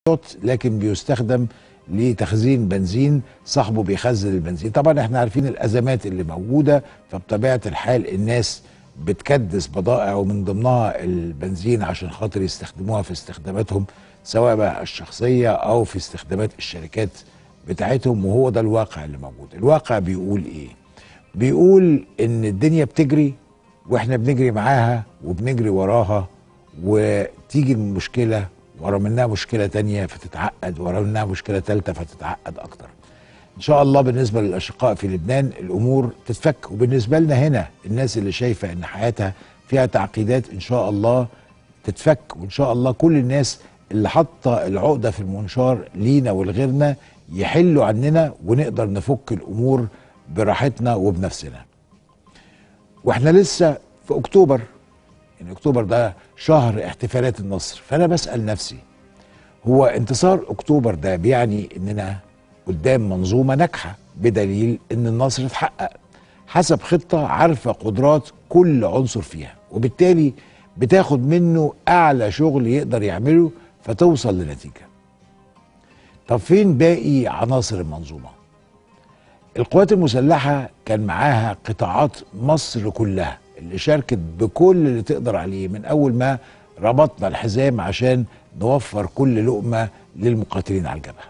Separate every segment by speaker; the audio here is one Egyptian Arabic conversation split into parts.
Speaker 1: لكن بيستخدم لتخزين بنزين صاحبه بيخزن البنزين طبعا احنا عارفين الازمات اللي موجوده فبطبيعه الحال الناس بتكدس بضائع ومن ضمنها البنزين عشان خاطر يستخدموها في استخداماتهم سواء بقى الشخصيه او في استخدامات الشركات بتاعتهم وهو ده الواقع اللي موجود الواقع بيقول ايه بيقول ان الدنيا بتجري واحنا بنجري معاها وبنجري وراها وتيجي المشكله ورا منها مشكله تانية فتتعقد ورا منها مشكله ثالثه فتتعقد اكتر ان شاء الله بالنسبه للاشقاء في لبنان الامور تتفك وبالنسبه لنا هنا الناس اللي شايفه ان حياتها فيها تعقيدات ان شاء الله تتفك وان شاء الله كل الناس اللي حاطه العقده في المنشار لينا ولغيرنا يحلوا عننا ونقدر نفك الامور براحتنا وبنفسنا واحنا لسه في اكتوبر يعني اكتوبر ده شهر احتفالات النصر فانا بسال نفسي هو انتصار اكتوبر ده بيعني اننا قدام منظومه ناجحه بدليل ان النصر اتحقق حسب خطه عارفه قدرات كل عنصر فيها وبالتالي بتاخد منه اعلى شغل يقدر يعمله فتوصل لنتيجه طب فين باقي عناصر المنظومه القوات المسلحه كان معاها قطاعات مصر كلها اللي شاركت بكل اللي تقدر عليه من اول ما ربطنا الحزام عشان نوفر كل لقمه للمقاتلين على الجبهه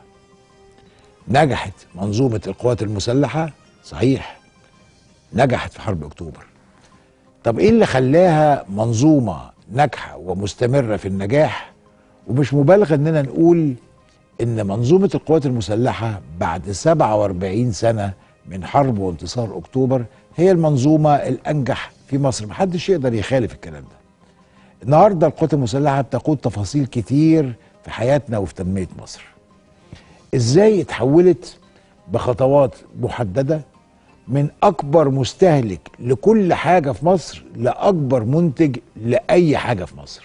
Speaker 1: نجحت منظومه القوات المسلحه صحيح نجحت في حرب اكتوبر طب ايه اللي خلاها منظومه ناجحه ومستمره في النجاح ومش مبالغه اننا نقول ان منظومه القوات المسلحه بعد 47 سنه من حرب وانتصار اكتوبر هي المنظومه الانجح في مصر محدش يقدر يخالف الكلام ده النهارده القوات المسلحه بتقود تفاصيل كتير في حياتنا وفي تنميه مصر ازاي اتحولت بخطوات محدده من اكبر مستهلك لكل حاجه في مصر لاكبر منتج لاي حاجه في مصر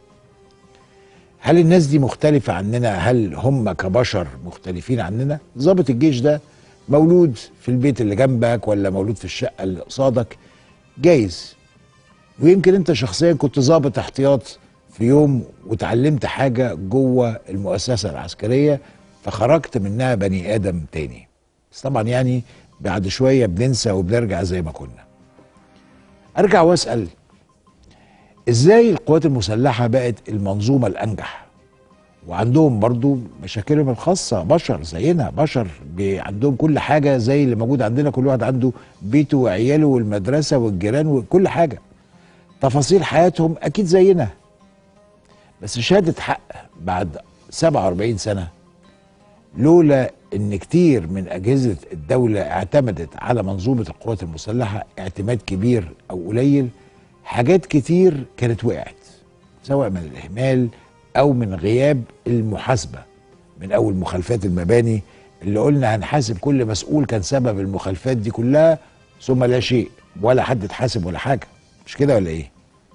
Speaker 1: هل الناس دي مختلفة عننا هل هم كبشر مختلفين عننا ضابط الجيش ده مولود في البيت اللي جنبك ولا مولود في الشقة اللي قصادك جايز ويمكن انت شخصيا كنت ضابط احتياط في يوم وتعلمت حاجة جوه المؤسسة العسكرية فخرجت منها بني آدم تاني بس طبعا يعني بعد شوية بننسى وبنرجع زي ما كنا ارجع واسأل ازاي القوات المسلحه بقت المنظومه الانجح وعندهم برضو مشاكلهم الخاصه بشر زينا بشر عندهم كل حاجه زي اللي موجود عندنا كل واحد عنده بيته وعياله والمدرسه والجيران وكل حاجه تفاصيل حياتهم اكيد زينا بس شهاده حق بعد 47 سنه لولا ان كتير من اجهزه الدوله اعتمدت على منظومه القوات المسلحه اعتماد كبير او قليل حاجات كتير كانت وقعت سواء من الاهمال او من غياب المحاسبه من اول مخالفات المباني اللي قلنا هنحاسب كل مسؤول كان سبب المخالفات دي كلها ثم لا شيء ولا حد اتحاسب ولا حاجه مش كده ولا ايه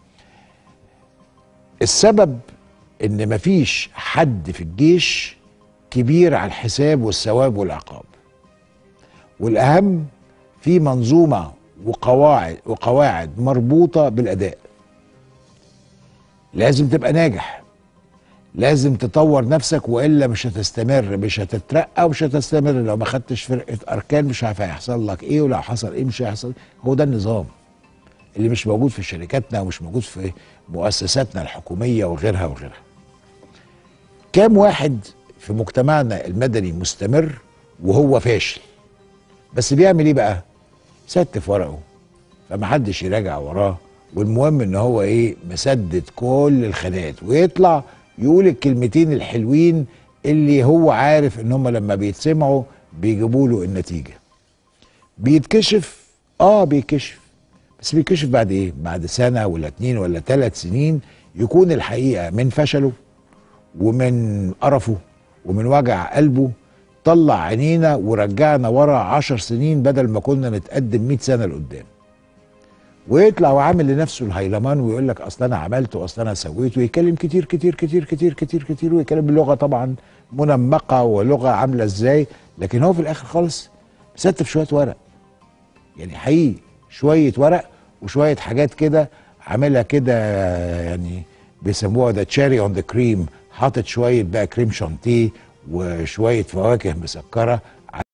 Speaker 1: السبب ان مفيش حد في الجيش كبير على الحساب والثواب والعقاب والاهم في منظومه وقواعد وقواعد مربوطه بالاداء لازم تبقى ناجح لازم تطور نفسك والا مش هتستمر مش هتترقى ومش هتستمر لو ما خدتش فرقه اركان مش عارف هيحصل لك ايه ولو حصل ايه مش هيحصل هو ده النظام اللي مش موجود في شركاتنا ومش موجود في مؤسساتنا الحكوميه وغيرها وغيرها كام واحد في مجتمعنا المدني مستمر وهو فاشل بس بيعمل ايه بقى ستف ورقه فمحدش يراجع وراه والمهم ان هو ايه مسدد كل الخانات ويطلع يقول الكلمتين الحلوين اللي هو عارف ان هم لما بيتسمعوا بيجيبوا له النتيجه بيتكشف اه بيكشف بس بيكشف بعد ايه بعد سنه ولا اتنين ولا ثلاث سنين يكون الحقيقه من فشله ومن قرفه ومن وجع قلبه طلع عينينا ورجعنا ورا عشر سنين بدل ما كنا نتقدم 100 سنه لقدام ويطلع وعامل لنفسه الهيلمان ويقول لك اصل انا عملت واصل انا سويت ويتكلم كتير كتير كتير كتير كتير كتير ويتكلم بلغه طبعا منمقه ولغه عامله ازاي لكن هو في الاخر خالص مستف شويه ورق يعني حقيقي شويه ورق وشويه حاجات كده عاملها كده يعني بيسموها ده تشيري اون ذا كريم حاطط شويه بقى كريم شانتيه وشويه فواكه مسكره